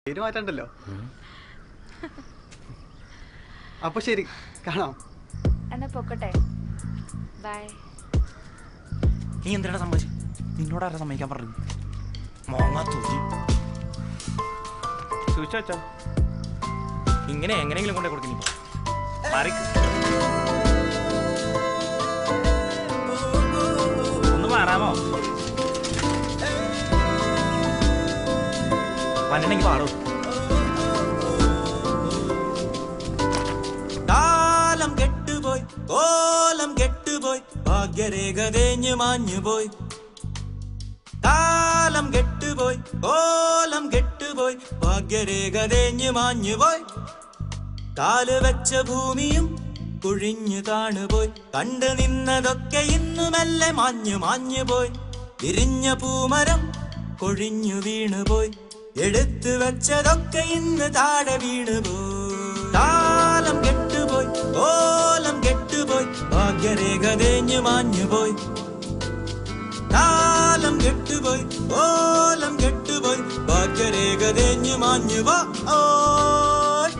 പേര് മാറ്റണ്ടല്ലോ അപ്പൊ ശരി കാണാം എന്നാ പൊക്കട്ടെ ബൈ നീ എന്തിനാ സമ്മതിച്ചു നിന്നോട് ആരാ സമ്മതിക്കാൻ പറഞ്ഞു മോങ്ങാ തൊലി സൂക്ഷിച്ചോ ഇങ്ങനെ എങ്ങനെയെങ്കിലും കൊണ്ടേ കൊടുക്കും നീ മാറിക്ക് ഒന്ന് മാറാമോ വന്നിട്ടെങ്കിൽ പാടും കാലം കെട്ടുപോയി കോലം കെട്ടുപോയി ഭാഗ്യരേഖ തേഞ്ഞു മാഞ്ഞുപോയി കാലം കെട്ടുപോയി കോലം കെട്ടുപോയി ഭാഗ്യരേഖ തേഞ്ഞു മാഞ്ഞുപോയി കാല് വെച്ച ഭൂമിയും കുഴിഞ്ഞു താണുപോയി കണ്ടു നിന്നതൊക്കെ ഇന്നു മെല്ലെ മാഞ്ഞു മാഞ്ഞുപോയി വിരിഞ്ഞ പൂമരം കൊഴിഞ്ഞു വീണുപോയി എടുത്തു വെച്ചതൊക്കെ ഇന്ന് താഴെ വീണുപോയി കാലം കെട്ടുപോയി കോലം കെട്ടുപോയി ഭാഗ്യരേഖ തേഞ്ഞു മാഞ്ഞുപോയി കാലം കെട്ടുപോയി കോലം കെട്ടുപോയി ഭാഗ്യരേഖ തേഞ്ഞു മാഞ്ഞുപോ ഓയ്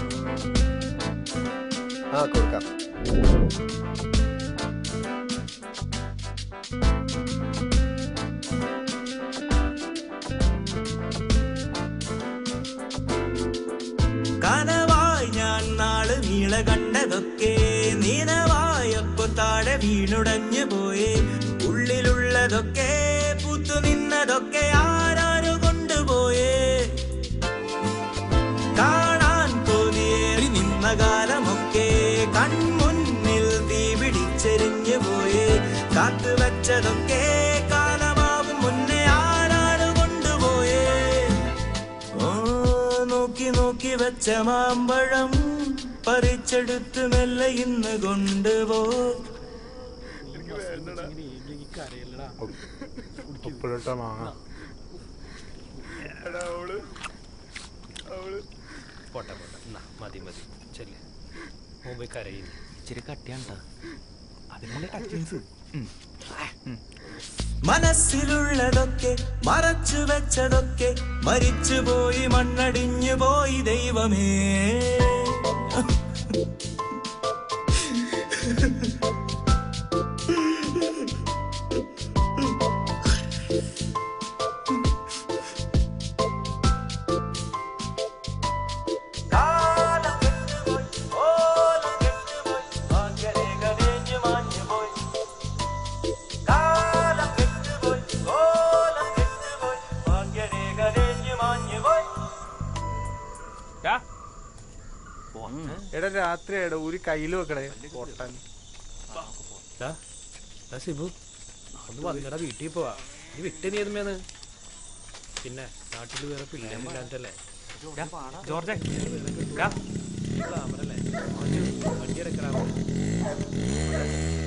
ആ കൊടുക്കാം കനവായി ഞാൻ നാള് നീള കണ്ടതൊക്കെ നീനവായപ്പോ താഴെ വീണുടഞ്ഞു പോയേ ഉള്ളിലുള്ളതൊക്കെ പൂത്തു നിന്നതൊക്കെ ആരാരു കൊണ്ടുപോയേ കാണാൻ തോന്നിയേറി നിന്ന കാലമൊക്കെ കൺമുന്നിൽ തീ പിടിച്ചെരിഞ്ഞു പോയേ കാത്തു വെച്ചതൊക്കെ കാലമാവും മുന്നേ ആരാണ് കൊണ്ടുപോയേ ഓ നോക്കി നോക്കി വെച്ച മാമ്പഴം പറിച്ചെടുത്ത് മെല്ലെ ഇന്ന് കൊണ്ടുപോ ഉപ്പിലിട്ട മാങ്ങ പോട്ടെ പോട്ടെ എന്നാ മതി മതി ചെല്ലേ മുമ്പേ കരയില്ല ഇച്ചിരി കട്ടിയാണ്ടാ അതിനുള്ള ടച്ചിങ്സ് മനസ്സിലുള്ളതൊക്കെ മറച്ചു വെച്ചതൊക്കെ മരിച്ചുപോയി മണ്ണടിഞ്ഞു പോയി ദൈവമേ കാലം കെട്ടുപോയി, ഓലം കെട്ടുപോയി, ഭാഗ്യരേഖ തേഞ്ഞു മാഞ്ഞുപോയി. കാലം കെട്ടുപോയി, ഓലം കെട്ടുപോയി, ഭാഗ്യരേഖ തേഞ്ഞു മാഞ്ഞുപോയി. എടാ രാത്രി എടാ ഒരു കയ്യിൽ വെക്കടേ പൊട്ടാൻ സിബു ഒന്ന് വന്നിടാ വീട്ടിൽ പോവാ നീ വിട്ട് നീ ഏതുമേന്ന് പിന്നെ നാട്ടിൽ വേറെ പിള്ളേരില്ലാണ്ടല്ലേ ജോർജ് വണ്ടി എടുക്കണ